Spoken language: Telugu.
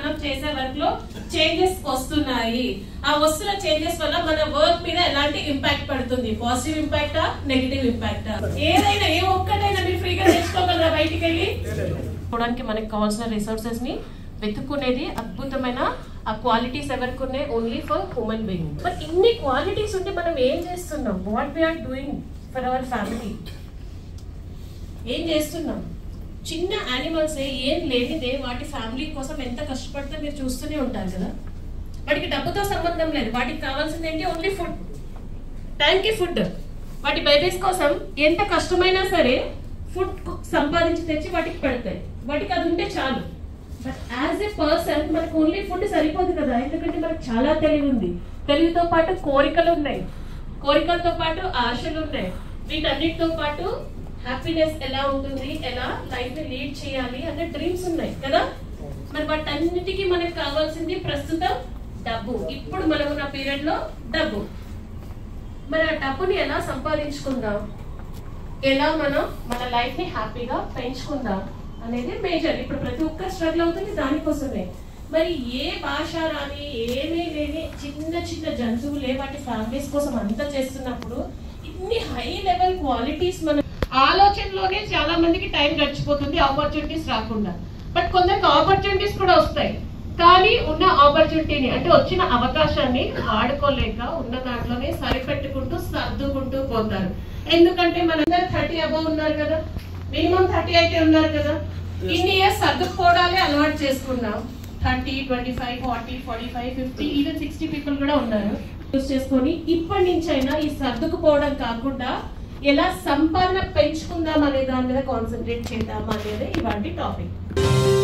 మనం చేసే వర్క్ లో చేంజెస్ వస్తున్నాయి ఆ వస్తున్న చేంజెస్ వల్ల మన వర్క్ మీద ఎలాంటి ఇంపాక్ట్ పడుతుంది పాజిటివ్ ఇంపాక్టా నెగిటివ్ ఇంపాక్టా ఏదైనా ఏ ఒక్కటైనా మీరు ఫ్రీగా నేర్చుకోగలరా బయటికి వెళ్ళి చూడడానికి మనకి కావాల్సిన రిసోర్సెస్ ని వెతుక్కునేది అద్భుతమైన ఆ క్వాలిటీస్ ఎవరికి ఉన్నాయి ఓన్లీ ఫర్ హ్యూమన్ బీయింగ్ మరి ఇన్ని క్వాలిటీస్ ఉంటే మనం ఏం చేస్తున్నాం what we are doing for our family ఏం చేస్తున్నాం చిన్న యానిమల్స్ ఏం లేనిదే వాటి ఫ్యామిలీ కోసం ఎంత కష్టపడితే మీరు చూస్తూనే ఉంటారు కదా వాటికి డబ్బుతో సంబంధం లేదు వాటికి కావాల్సింది ఏంటి ఓన్లీ ఫుడ్ టైంకి ఫుడ్ వాటి బేబీస్ కోసం ఎంత కష్టమైనా సరే ఫుడ్ సంపాదించి తెచ్చి వాటికి పెడతాయి వాటికి అది ఉంటే చాలు బట్ యాజ్ ఎ పర్సన్ మనకు ఓన్లీ ఫుడ్ సరిపోదు కదా ఎందుకంటే మనకు చాలా తెలివి ఉంది తెలివితో పాటు కోరికలు ఉన్నాయి కోరికలతో పాటు ఆశలు ఉన్నాయి వీటన్నిటితో పాటు హ్యాపీనెస్ ఎలా ఉంటుంది ఎలా లైఫ్ ని లీడ్ చేయాలి అనే డ్రీమ్స్ ఉన్నాయి కదా మరి వాటన్నిటికీ మనకు కావాల్సింది ప్రస్తుతం డబ్బు ఇప్పుడు మనం ఉన్న పీరియడ్ లో డబ్బు మరి ఆ డబ్బుని ఎలా సంపాదించుకుందాం ఎలా మనం మన లైఫ్ ని హ్యాపీగా పెంచుకుందాం అనేది మేజర్ ఇప్పుడు ప్రతి ఒక్క స్ట్రగుల్ అవుతుంది దానికోసమే మరి ఏ భాష రాని ఏమీ లేని చిన్న చిన్న జంతువులే వాటి ఫ్యామిలీస్ కోసం అంతా చేస్తున్నప్పుడు ఇన్ని హై లెవెల్ క్వాలిటీస్ మన ఆలోచనలోనే చాలా మందికి టైం గడిచిపోతుంది ఆపర్చునిటీస్ రాకుండా బట్ కొందరికి ఆపర్చునిటీస్ కూడా వస్తాయి కానీ ఉన్న ఆపర్చునిటీని అంటే వచ్చిన అవకాశాన్ని వాడుకోలేక ఉన్న దాంట్లోనే సరిపెట్టుకుంటూ సర్దుకుంటూ పోతారు ఎందుకంటే మనందరూ థర్టీ అబౌవ్ ఉన్నారు కదా మినిమం థర్టీ అయితే ఉన్నారు కదా ఇన్ని ఇయర్స్ సర్దుకుపోవడాలే అలవాటు చేసుకున్నాం thirty twenty five forty forty five fifty even sixty people కూడా ఉన్నారు యూస్ చేసుకొని ఇప్పటి నుంచి అయినా ఈ సర్దుకుపోవడం కాకుండా ఎలా సంపాదన పెంచుకుందాం అనే దాని మీద కాన్సన్ట్రేట్ చేద్దాం అనేది ఇవాటి టాపిక్